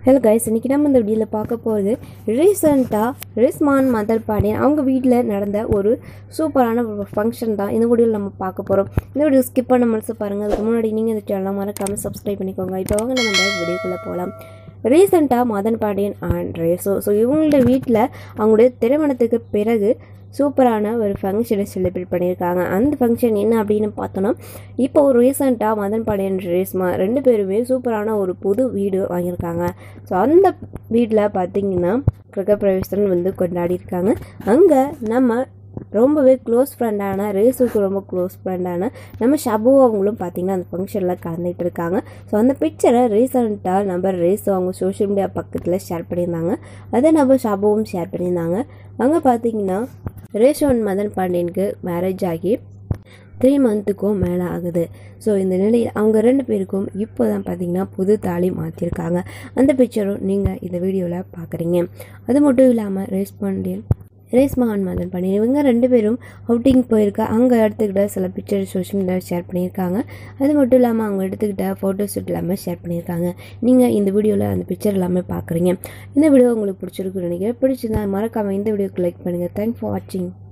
hello guys இன்றைக்கி நம்ம இந்த வீடியோவில் பார்க்க போகிறது ரீசெண்டாக ரிஸ்மான் மதர் பாண்டியன் அவங்க வீட்டில் நடந்த ஒரு சூப்பரான ஒரு ஃபங்க்ஷன் தான் இந்த வீடியோவில் நம்ம பார்க்க போகிறோம் இந்த வீடியோ ஸ்கிப் பண்ண மனசு பாருங்கள் அதுக்கு முன்னாடி நீங்கள் இந்த சேனலை மறக்காமல் சப்ஸ்கிரைப் பண்ணிக்கோங்க இப்போ வாங்க நம்ம இந்த வீடியோக்குள்ளே போகலாம் ரீசெண்டாக மதன் பாண்டியன் அண்ட் ரேசோ ஸோ இவங்களோட வீட்டில் அவங்களுடைய திருமணத்துக்கு பிறகு சூப்பரான ஒரு ஃபங்க்ஷனை செலிப்ரேட் பண்ணியிருக்காங்க அந்த ஃபங்க்ஷன் என்ன அப்படின்னு பார்த்தோன்னா இப்போ ஒரு ரீசெண்டாக மதன் பாண்டியன் ரேஸ்மா ரெண்டு பேருமே சூப்பரான ஒரு புது வீடு வாங்கியிருக்காங்க ஸோ அந்த வீட்டில் பார்த்தீங்கன்னா கிரகப்பிரவேசன் வந்து கொண்டாடி இருக்காங்க அங்கே நம்ம ரொம்பவே க்ளோஸ் ஃப்ரெண்டான ரேஸுக்கு ரொம்ப க்ளோஸ் ஃப்ரெண்டான நம்ம ஷபு அவங்களும் பார்த்தீங்கன்னா அந்த ஃபங்க்ஷனில் கலந்துட்டு இருக்காங்க ஸோ அந்த பிக்சரை ரீசெண்டாக நம்ம ரேஸ் அவங்க சோஷியல் மீடியா பக்கத்தில் ஷேர் பண்ணியிருந்தாங்க அதை நம்ம ஷபுவும் ஷேர் பண்ணியிருந்தாங்க அங்கே பார்த்தீங்கன்னா ரேஷோன் மதன் பாண்டியனுக்கு மேரேஜ் ஆகி த்ரீ மந்த்துக்கும் மேலே ஆகுது ஸோ இந்த நிலையில் அவங்க ரெண்டு பேருக்கும் இப்போ தான் பார்த்தீங்கன்னா புது தாலி மாற்றிருக்காங்க அந்த பிக்சரும் நீங்கள் இந்த வீடியோவில் பார்க்குறீங்க அது மட்டும் இல்லாமல் ரேஸ் பாண்டியன் ரேஸ்மா அண்ட் மதன் பாண்டியன் இவங்க ரெண்டு பேரும் அவுட்டிங் போயிருக்கா அங்கே எடுத்துக்கிட்ட சில பிக்சர் சோஷியல் மீடியாவில் ஷேர் பண்ணியிருக்காங்க அது மட்டும் இல்லாமல் அவங்க எடுத்துக்கிட்ட ஃபோட்டோஷூட் எல்லாமே ஷேர் பண்ணியிருக்காங்க நீங்கள் இந்த வீடியோவில் அந்த பிக்சர் எல்லாமே பார்க்குறீங்க இந்த வீடியோ உங்களுக்கு பிடிச்சிருக்குன்னு நினைக்கிறேன் பிடிச்சிருந்தா மறக்காமல் இந்த வீடியோக்கு லைக் பண்ணுங்கள் தேங்க்ஸ் ஃபார் வாட்சிங்